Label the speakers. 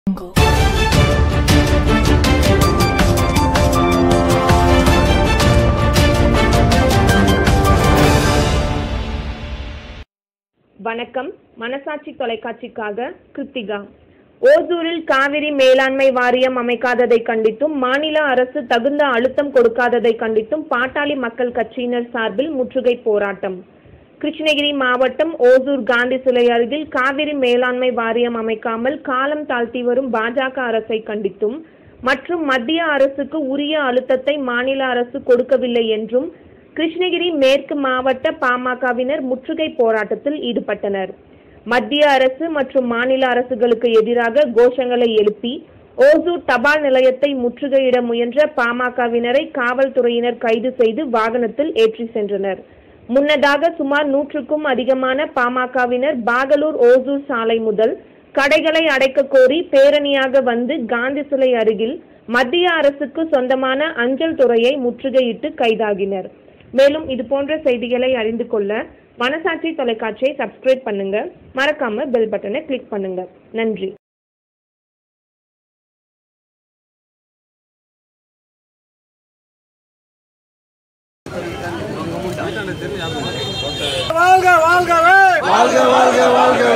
Speaker 1: வணக்கம் மனசாட்சி தொலைக்காட்சிக்காக கிருத்திகா ஓசூரில் காவிரி மேலாண்மை வாரியம் அமைக்காததை கண்டித்தும் மாநில அரசு தகுந்த அழுத்தம் கொடுக்காததை கண்டித்தும் பாட்டாளி மக்கள் கட்சியினர் சார்பில் முற்றுகை போராட்டம் கிருஷ்ணகிரி மாவட்டம் ஓசூர் காந்தி சிலை அருகில் காவிரி மேலாண்மை வாரியம் அமைக்காமல் காலம் தாழ்த்தி வரும் பாஜக அரசை கண்டித்தும் மற்றும் மத்திய அரசுக்கு உரிய அழுத்தத்தை மாநில அரசு கொடுக்கவில்லை என்றும் கிருஷ்ணகிரி மேற்கு மாவட்ட பாமகவினர் முற்றுகை போராட்டத்தில் ஈடுபட்டனர் மத்திய அரசு மற்றும் மாநில அரசுகளுக்கு எதிராக கோஷங்களை எழுப்பி ஓசூர் தபால் நிலையத்தை முற்றுகையிட முயன்ற பாமகவினரை காவல்துறையினர் கைது செய்து வாகனத்தில் ஏற்றி சென்றனர் முன்னதாக சுமார் நூற்றுக்கும் அதிகமான பாமகவினர் பாகலூர் ஓசூர் சாலை முதல் கடைகளை அடைக்க கோரி பேரணியாக வந்து காந்தி சிலை அருகில் மத்திய அரசுக்கு சொந்தமான அஞ்சல் துறையை முற்றுகையிட்டு கைதாகினர் மேலும் இது போன்ற செய்திகளை அறிந்து கொள்ள மனசாட்சி தொலைக்காட்சியை சப்ஸ்கிரைப் பண்ணுங்க மறக்காம பெல் பட்டனை கிளிக் பண்ணுங்க நன்றி
Speaker 2: வாழ்க வாழ்கவே
Speaker 3: வாழ்க வாழ்க வாழ்கவே